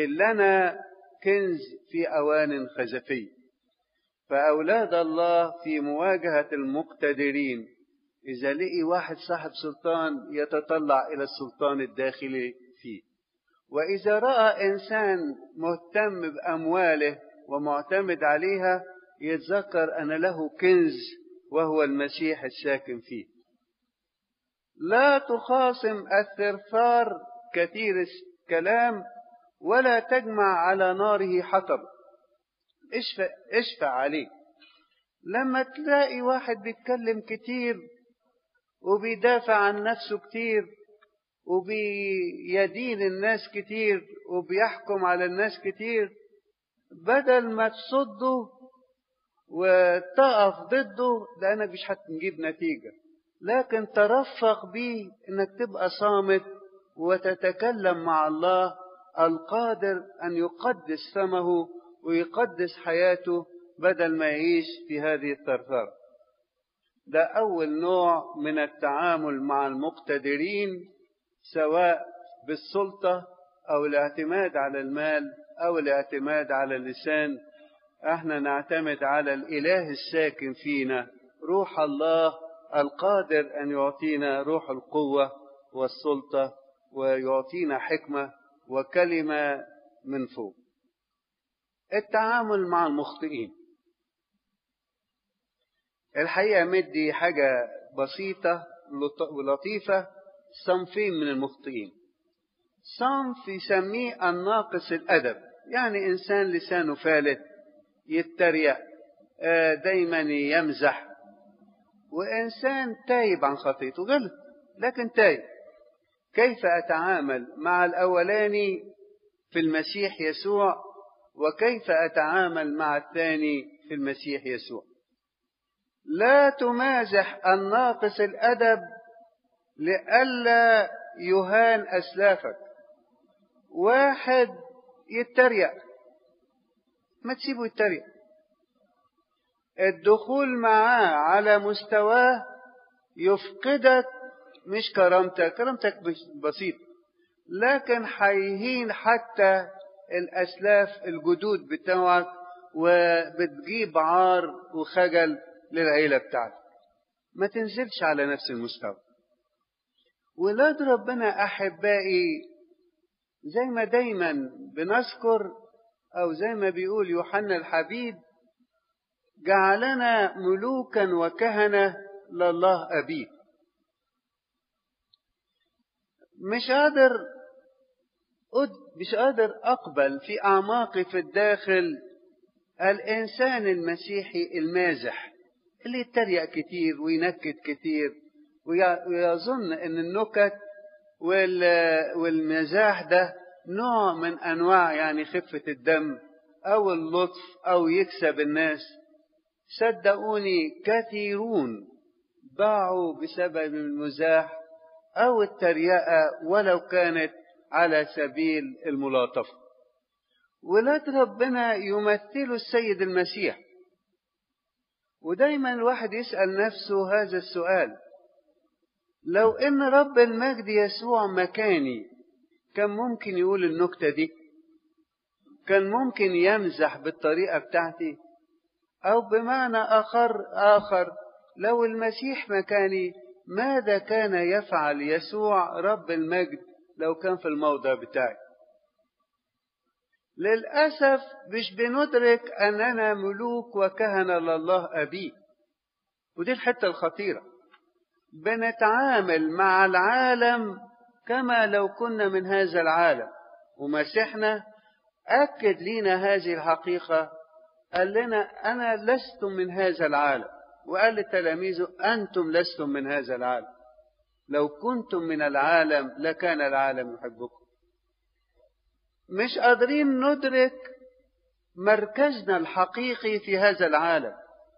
لنا كنز في أوان خزفية فأولاد الله في مواجهة المقتدرين إذا لقي واحد صاحب سلطان يتطلع إلى السلطان الداخلي فيه وإذا رأى إنسان مهتم بأمواله ومعتمد عليها يتذكر أن له كنز وهو المسيح الساكن فيه لا تخاصم الثرثار كثير الكلام ولا تجمع على ناره حطب اشفع, اشفع عليه لما تلاقي واحد بيتكلم كتير وبيدافع عن نفسه كتير وبيدين الناس كتير وبيحكم على الناس كتير بدل ما تصده وتقف ضده لانك مش هتجيب نتيجه لكن ترفق بيه انك تبقى صامت وتتكلم مع الله القادر ان يقدس فمه ويقدس حياته بدل ما يعيش في هذه الثرثره ده اول نوع من التعامل مع المقتدرين سواء بالسلطه او الاعتماد على المال او الاعتماد على اللسان احنا نعتمد على الاله الساكن فينا روح الله القادر ان يعطينا روح القوه والسلطه ويعطينا حكمه وكلمه من فوق التعامل مع المخطئين الحقيقه مدي حاجه بسيطه ولطيفه صنفين من المخطئين صنف يسميه الناقص الادب يعني انسان لسانه فالت يتريق دايما يمزح وإنسان تايب عن خطيته غلط لكن تايب كيف أتعامل مع الأولاني في المسيح يسوع وكيف أتعامل مع الثاني في المسيح يسوع لا تمازح الناقص الأدب لئلا يهان أسلافك واحد يتريق ما تسيبه يتريق الدخول معاه على مستواه يفقدك مش كرامتك كرامتك بسيط لكن هيهين حتى الأسلاف الجدود بتوعك وبتجيب عار وخجل للعيلة بتاعتك ما تنزلش على نفس المستوى ولاد ربنا أحبائي زي ما دايما بنذكر أو زي ما بيقول يوحنا الحبيب جعلنا ملوكا وكهنة لله أبيه مش قادر مش قادر أقبل في أعماقي في الداخل الإنسان المسيحي المازح اللي يتريق كتير وينكت كتير ويظن أن النكت والمزاح ده نوع من أنواع يعني خفة الدم أو اللطف أو يكسب الناس صدقوني كثيرون ضاعوا بسبب المزاح أو التريقة ولو كانت على سبيل الملاطفة ولاد ربنا يمثلوا السيد المسيح ودايما الواحد يسأل نفسه هذا السؤال لو ان رب المجد يسوع مكاني كان ممكن يقول النكتة دي كان ممكن يمزح بالطريقة بتاعتي أو بمعنى آخر آخر لو المسيح مكاني ماذا كان يفعل يسوع رب المجد لو كان في الموضع بتاعي للأسف مش بندرك أننا ملوك وكهنة لله أبيه ودي الحتة الخطيرة بنتعامل مع العالم كما لو كنا من هذا العالم ومسيحنا أكد لنا هذه الحقيقة قال لنا أنا لست من هذا العالم وقال لتلاميذه أنتم لستم من هذا العالم لو كنتم من العالم لكان العالم يحبكم مش قادرين ندرك مركزنا الحقيقي في هذا العالم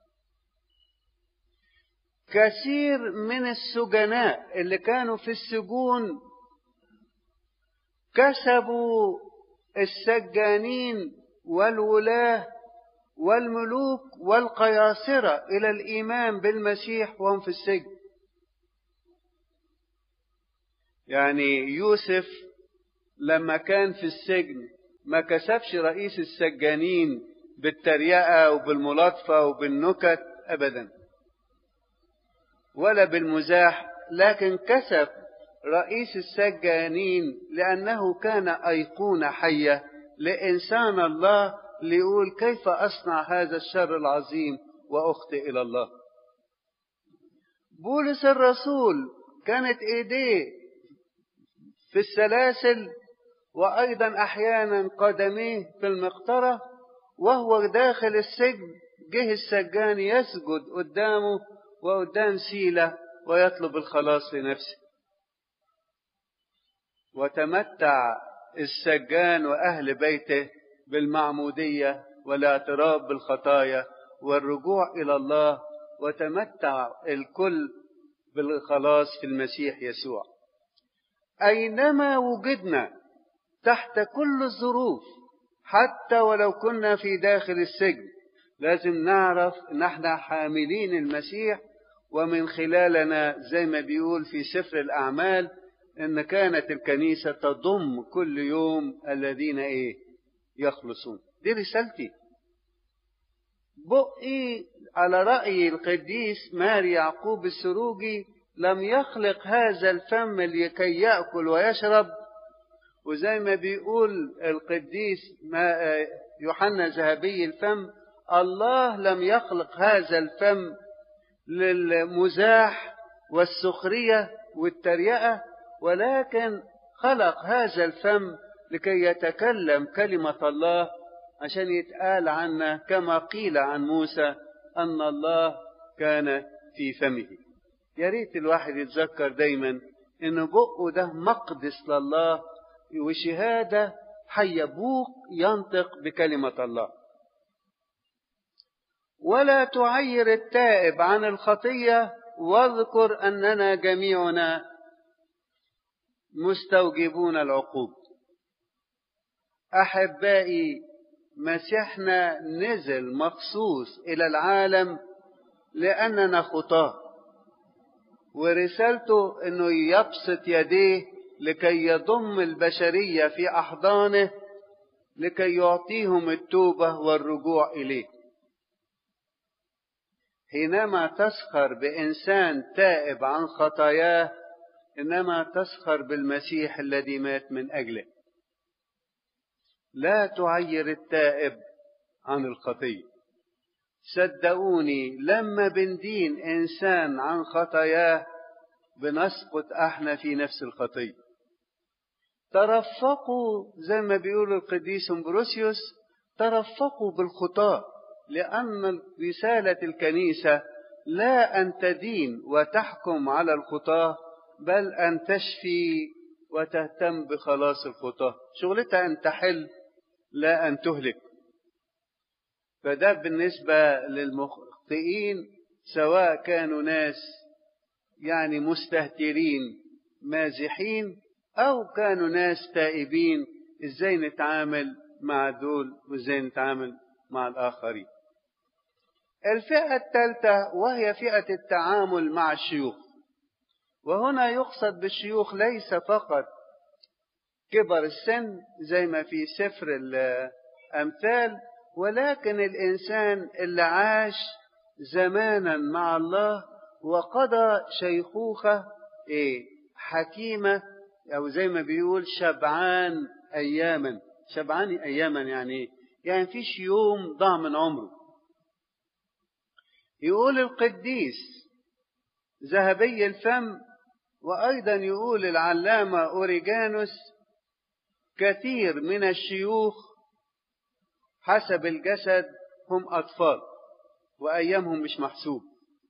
كثير من السجناء اللي كانوا في السجون كسبوا السجانين والولاه والملوك والقياصرة إلى الإيمان بالمسيح وهم في السجن يعني يوسف لما كان في السجن ما كسبش رئيس السجانين بالتريقة وبالملاطفة وبالنكت أبدا ولا بالمزاح لكن كسب رئيس السجانين لأنه كان أيقونة حية لإنسان الله ليقول كيف أصنع هذا الشر العظيم وأخطئ إلى الله بولس الرسول كانت إيديه في السلاسل وأيضا أحيانا قدميه في المقطرة وهو داخل السجن جه السجان يسجد قدامه وقدام سيلة ويطلب الخلاص لنفسه وتمتع السجان وأهل بيته بالمعمودية والاعتراف بالخطايا والرجوع إلى الله وتمتع الكل بالخلاص في المسيح يسوع أينما وجدنا تحت كل الظروف حتى ولو كنا في داخل السجن لازم نعرف ان احنا حاملين المسيح ومن خلالنا زي ما بيقول في سفر الاعمال ان كانت الكنيسه تضم كل يوم الذين ايه يخلصون دي رسالتي بقي على راي القديس ماري يعقوب السروجي لم يخلق هذا الفم لكي ياكل ويشرب وزي ما بيقول القديس ما يوحنا ذهبي الفم الله لم يخلق هذا الفم للمزاح والسخريه والتريقه ولكن خلق هذا الفم لكي يتكلم كلمه الله عشان يتقال عنا كما قيل عن موسى ان الله كان في فمه يا ريت الواحد يتذكر دايما ان بقه ده مقدس لله وشهادة حيبوق ينطق بكلمة الله ولا تعير التائب عن الخطية واذكر أننا جميعنا مستوجبون العقوب أحبائي مسيحنا نزل مخصوص إلى العالم لأننا خطاه ورسالته أنه يبسط يديه لكي يضم البشرية في أحضانه لكي يعطيهم التوبة والرجوع إليه حينما تسخر بإنسان تائب عن خطاياه إنما تسخر بالمسيح الذي مات من أجله لا تعير التائب عن الخطية صدقوني لما بندين إنسان عن خطاياه بنسقط احنا في نفس الخطيه ترفقوا زي ما بيقول القديس امبروسيوس ترفقوا بالخطاة لأن رسالة الكنيسة لا أن تدين وتحكم على الخطاة بل أن تشفي وتهتم بخلاص الخطاة شغلتها أن تحل لا أن تهلك فده بالنسبة للمخطئين سواء كانوا ناس يعني مستهترين مازحين أو كانوا ناس تائبين إزاي نتعامل مع دول وإزاي نتعامل مع الآخرين الفئة الثالثة وهي فئة التعامل مع الشيوخ وهنا يقصد بالشيوخ ليس فقط كبر السن زي ما في سفر الأمثال ولكن الإنسان اللي عاش زمانا مع الله وقضى شيخوخة إيه حكيمة أو زي ما بيقول شبعان أياما شبعان أياما يعني إيه؟ يعني فيش يوم ضاع من عمره يقول القديس ذهبي الفم وأيضا يقول العلامة أوريجانوس كثير من الشيوخ حسب الجسد هم أطفال وأيامهم مش محسوب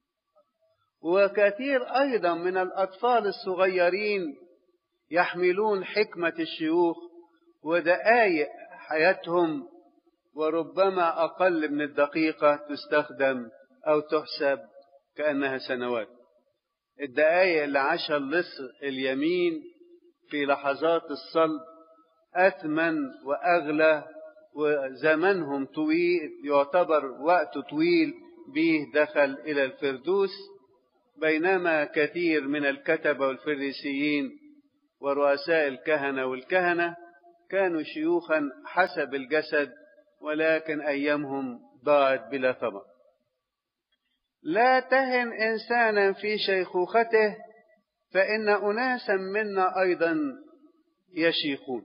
وكثير أيضا من الأطفال الصغيرين يحملون حكمة الشيوخ ودقائق حياتهم وربما أقل من الدقيقة تستخدم أو تحسب كأنها سنوات الدقائق اللي عاشها اللص اليمين في لحظات الصلب أثمن وأغلى وزمنهم طويل يعتبر وقت طويل به دخل إلى الفردوس بينما كثير من الكتبة والفريسيين ورؤساء الكهنة والكهنة كانوا شيوخا حسب الجسد ولكن أيامهم ضاعت بلا ثمر لا تهن إنسانا في شيخوخته فإن أناسا منا أيضا يشيخون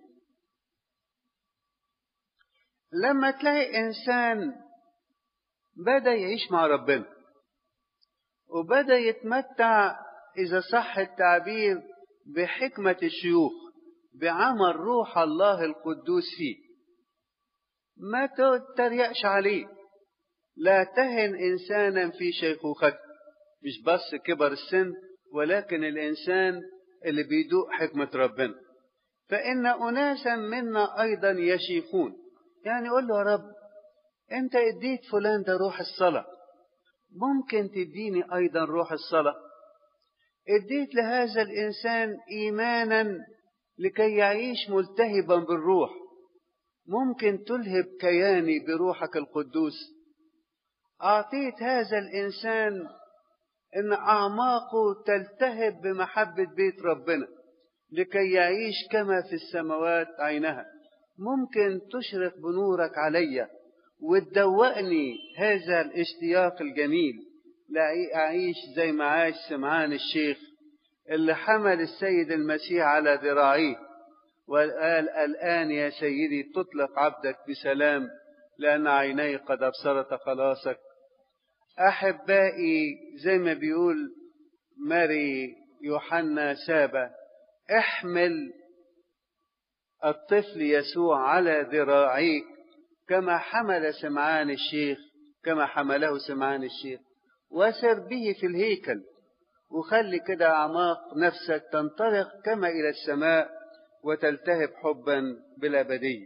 لما تلاقي إنسان بدأ يعيش مع ربنا وبدأ يتمتع إذا صح التعبير بحكمة الشيوخ بعمل روح الله القدوس فيه ما تتريقش عليه لا تهن إنسانا في شيخوخته مش بس كبر السن ولكن الإنسان اللي بيدوق حكمة ربنا فإن أناسا منا أيضا يشيخون يعني قول له يا رب أنت اديت فلان ده روح الصلاة ممكن تديني أيضا روح الصلاة اديت لهذا الإنسان إيمانا لكي يعيش ملتهبا بالروح ممكن تلهب كياني بروحك القدوس أعطيت هذا الإنسان إن أعماقه تلتهب بمحبة بيت ربنا لكي يعيش كما في السماوات عينها ممكن تشرق بنورك علي وتدوقني هذا الاشتياق الجميل لأعيش زي ما عاش سمعان الشيخ اللي حمل السيد المسيح على ذراعيه وقال الآن يا سيدي تطلق عبدك بسلام لأن عيني قد أبصرت خلاصك أحبائي زي ما بيقول ماري يوحنا سابا احمل الطفل يسوع على ذراعيك كما حمل سمعان الشيخ كما حمله سمعان الشيخ وسر به في الهيكل وخلي كده أعماق نفسك تنطلق كما إلى السماء وتلتهب حبا بالأبدية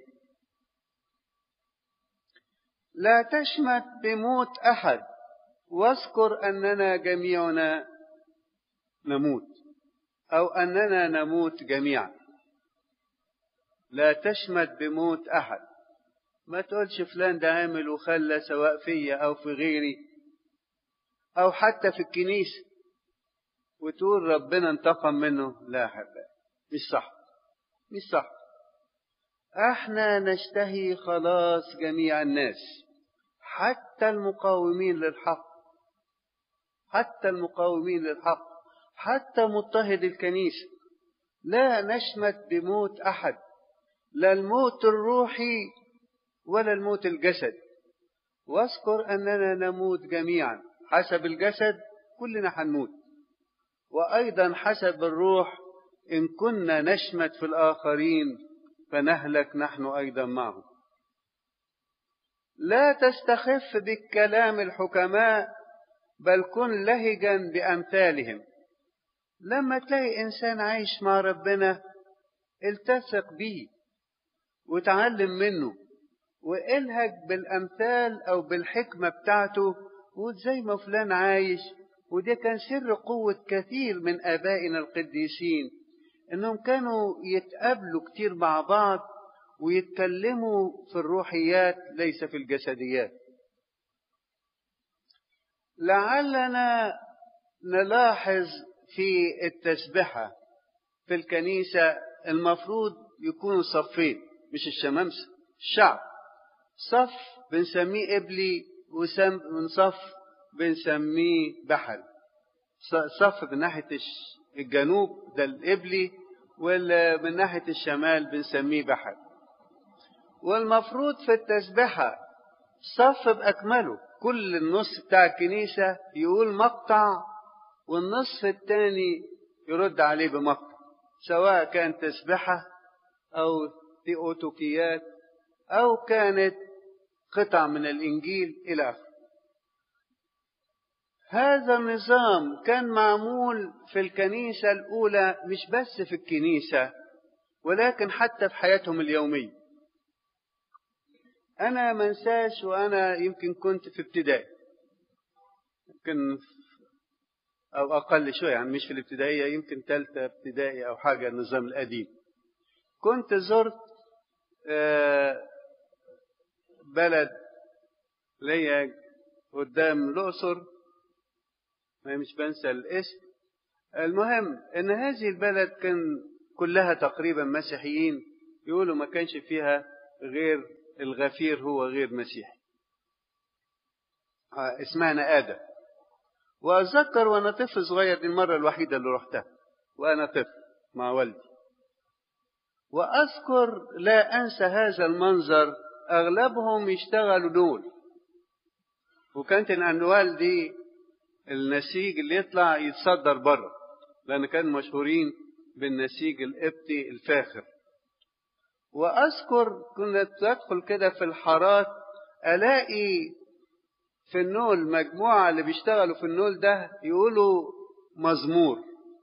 لا تشمت بموت أحد واذكر أننا جميعنا نموت أو أننا نموت جميعا لا تشمت بموت أحد ما تقولش فلان ده عامل وخلى سواء فيا أو في غيري أو حتى في الكنيسة وتقول ربنا انتقم منه لا حبا مش صح مش صح احنا نشتهي خلاص جميع الناس حتى المقاومين للحق حتى المقاومين للحق حتى مضطهد الكنيسة لا نشمت بموت أحد لا الموت الروحي ولا الموت الجسد واذكر أننا نموت جميعا حسب الجسد كلنا حنموت وأيضا حسب الروح إن كنا نشمت في الآخرين فنهلك نحن أيضا معهم لا تستخف بالكلام الحكماء بل كن لهجا بأمثالهم لما تلاقي إنسان عايش مع ربنا التصق بيه وتعلم منه والهج بالأمثال أو بالحكمة بتاعته وزي ما فلان عايش وده كان سر قوة كثير من آبائنا القديسين إنهم كانوا يتقابلوا كتير مع بعض ويتكلموا في الروحيات ليس في الجسديات لعلنا نلاحظ في التسبحة في الكنيسة المفروض يكونوا صفين مش الشمامسة الشعب صف بنسميه قبلي وصف بنسميه بحل صف من ناحية الجنوب ده القبلي ومن ناحية الشمال بنسميه بحل والمفروض في التسبحة صف بأكمله كل النص بتاع الكنيسة يقول مقطع والنصف الثاني يرد عليه بمقطع سواء كان تسبحة أو تيوتوكيات أو كانت قطع من الإنجيل إلى آخره هذا النظام كان معمول في الكنيسة الأولى مش بس في الكنيسة ولكن حتى في حياتهم اليومية أنا منساش وأنا يمكن كنت في ابتدائي يمكن أو أقل شوية يعني مش في الابتدائية يمكن ثالثة ابتدائي أو حاجة النظام القديم كنت زرت بلد ليا قدام الأقصر مش بنسى الاسم المهم ان هذه البلد كان كلها تقريبا مسيحيين يقولوا ما كانش فيها غير الغفير هو غير مسيحي اسمعنا آدم وأتذكر وأنا طفل صغير دي المرة الوحيدة اللي رحتها وأنا طفل مع والدي وأذكر لا أنسى هذا المنظر أغلبهم يشتغلوا دول وكانت الأنوال دي النسيج اللي يطلع يتصدر بره لأن كانوا مشهورين بالنسيج القبطي الفاخر وأذكر كنت أدخل كده في الحارات ألاقي في النول مجموعة اللي بيشتغلوا في النول ده يقولوا مزمور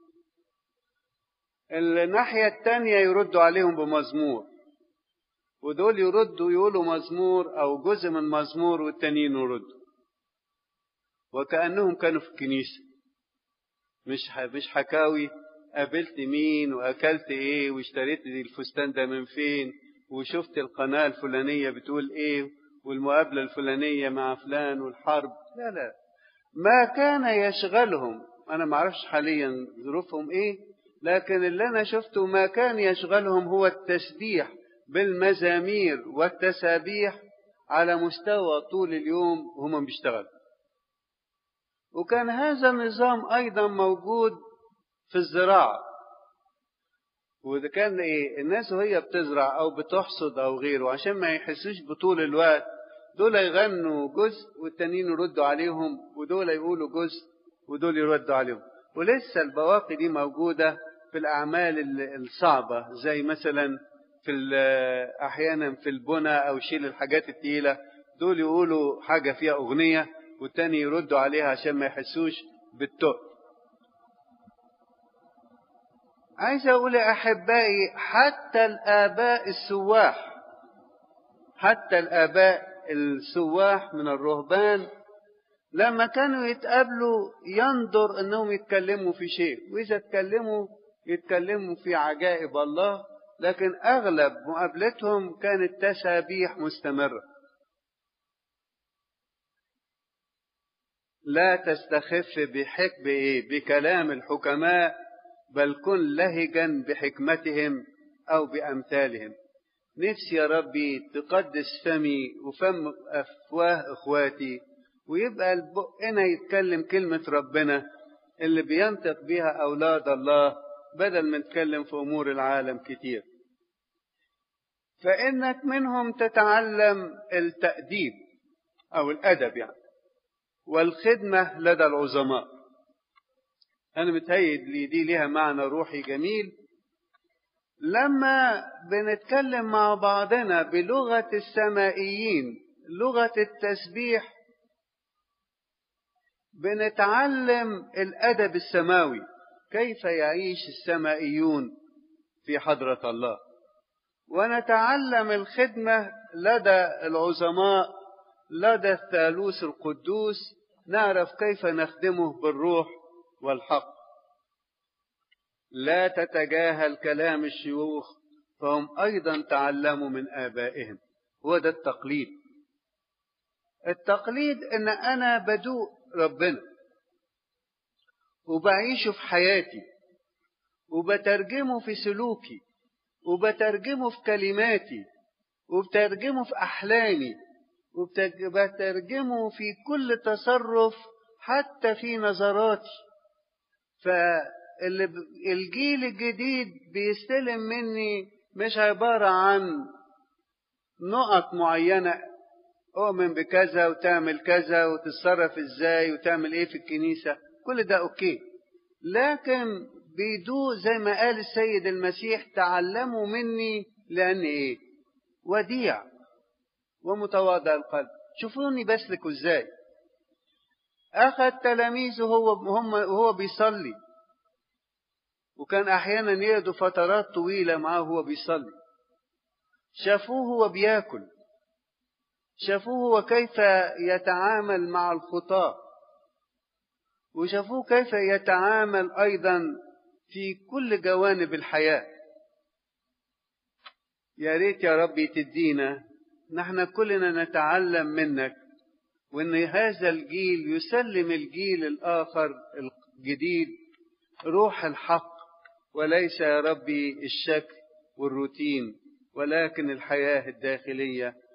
الناحية التانية يردوا عليهم بمزمور ودول يردوا يقولوا مزمور أو جزء من مزمور والتانيين يردوا وكأنهم كانوا في الكنيسة مش مش حكاوي قابلت مين وأكلت إيه واشتريت الفستان ده من فين وشفت القناة الفلانية بتقول إيه والمقابلة الفلانية مع فلان والحرب لا لا ما كان يشغلهم أنا ما أعرفش حاليا ظروفهم إيه لكن اللي أنا شفته ما كان يشغلهم هو التسبيح بالمزامير والتسابيح على مستوى طول اليوم وهم بيشتغلوا وكان هذا النظام أيضا موجود في الزراعة وإذا كان إيه الناس وهي بتزرع أو بتحصد أو غيره عشان ما يحسوش بطول الوقت دول يغنوا جزء والتانيين يردوا عليهم ودول يقولوا جزء ودول يردوا عليهم ولسه البواقي دي موجودة في الأعمال الصعبة زي مثلا في أحيانا في البنى أو شيل الحاجات التقيلة دول يقولوا حاجة فيها أغنية والتاني يردوا عليها عشان ما يحسوش بالتقل عايز أقول يا أحبائي حتى الآباء السواح حتى الآباء السواح من الرهبان لما كانوا يتقابلوا ينظر انهم يتكلموا في شيء واذا اتكلموا يتكلموا في عجائب الله لكن اغلب مقابلتهم كانت تسابيح مستمره لا تستخف بحكم ايه بكلام الحكماء بل كن لهجا بحكمتهم او بامثالهم نفسي يا ربي تقدس فمي وفم أفواه إخواتي ويبقى البقنا يتكلم كلمة ربنا اللي بينطق بها أولاد الله بدل ما نتكلم في أمور العالم كتير فإنك منهم تتعلم التأديب أو الأدب يعني والخدمة لدى العظماء أنا متهيد لي دي لها معنى روحي جميل لما بنتكلم مع بعضنا بلغة السمائيين لغة التسبيح بنتعلم الأدب السماوي كيف يعيش السمائيون في حضرة الله ونتعلم الخدمة لدى العظماء لدى الثالوث القدوس نعرف كيف نخدمه بالروح والحق لا تتجاهل كلام الشيوخ فهم أيضا تعلموا من آبائهم هو ده التقليد التقليد إن أنا بدوق ربنا وبعيشه في حياتي وبترجمه في سلوكي وبترجمه في كلماتي وبترجمه في أحلامي وبترجمه في كل تصرف حتى في نظراتي ف اللي الجيل الجديد بيستلم مني مش عبارة عن نقط معينة أؤمن بكذا وتعمل كذا وتتصرف إزاي وتعمل إيه في الكنيسة كل ده أوكي لكن بيدوق زي ما قال السيد المسيح تعلموا مني لأن إيه وديع ومتواضع القلب شوفوني بسلك إزاي أخذ تلاميذه هو هم وهو بيصلي وكان أحيانا يقعدوا فترات طويلة معاه وهو بيصلي شافوه وهو بياكل شافوه وكيف يتعامل مع الخطاة وشافوه كيف يتعامل أيضا في كل جوانب الحياة يا ريت يا ربي تدينا نحن كلنا نتعلم منك وان هذا الجيل يسلم الجيل الاخر الجديد روح الحق وليس يا ربي الشكل والروتين ولكن الحياة الداخلية